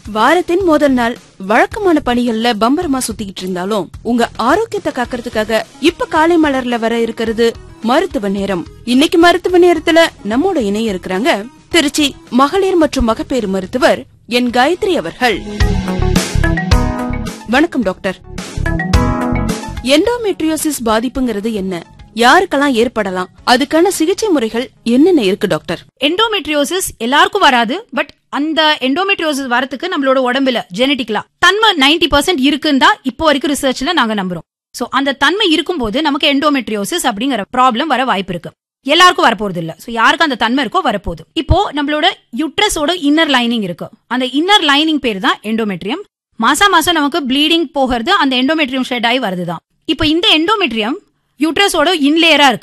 வாரத்தின் முதல் நாள் வழக்கமான பணிகள்ல பம்பரமா சுத்திக்கிட்டு இருந்தாலும் உங்க ஆரோக்கியத்தை காக்கறதுக்காக இப்ப காலை மலர்ல வர இருக்கிறது மருத்துவ நேரம் இன்னைக்கு மருத்துவ நேரத்துல நம்மோட இணைய இருக்கிறாங்க திருச்சி மகளிர் மற்றும் மகப்பேறு மருத்துவர் என் காயத்ரி அவர்கள் வணக்கம் டாக்டர் எண்டோமெட்ரியோசிஸ் பாதிப்புங்கிறது என்ன யாருக்கெல்லாம் ஏற்படலாம் அதுக்கான சிகிச்சை முறைகள் என்னென்ன இருக்கு டாக்டர் எண்டோமெட்ரியோசிஸ் எல்லாருக்கும் வராது பட் அந்த எண்டோமெட்ரியோசிஸ் வரதுக்கு நம்மளோட உடம்புல ஜெனட்டிக்கலா தன்மை 90% பர்சன்ட் இருக்குன்னு தான் இப்போ வரைக்கும் ரிசர்ச்ல நாங்க நம்புறோம் சோ அந்த தன்மை இருக்கும்போது நமக்கு எண்டோமெட்ரியோசிஸ் அப்படிங்கிற ப்ராப்ளம் வர வாய்ப்பு இருக்கு எல்லாருக்கும் வரப்போறது இல்ல சோ யாருக்கு அந்த தன்மை இருக்கோ வரப்போகுது இப்போ நம்மளோட யுட்ரஸோட இன்னர் லைனிங் இருக்கு அந்த இன்னர் லைனிங் பேர் தான் எண்டோமெட்ரியம் மாசா மாசம் நமக்கு ப்ளீடிங் போகிறது அந்த எண்டோமெட்ரியம் ஷெட் ஆகி வருதுதான் இப்போ இந்த எண்டோமெட்ரியம் யூட்ரஸோட இன்லேயரா இருக்கு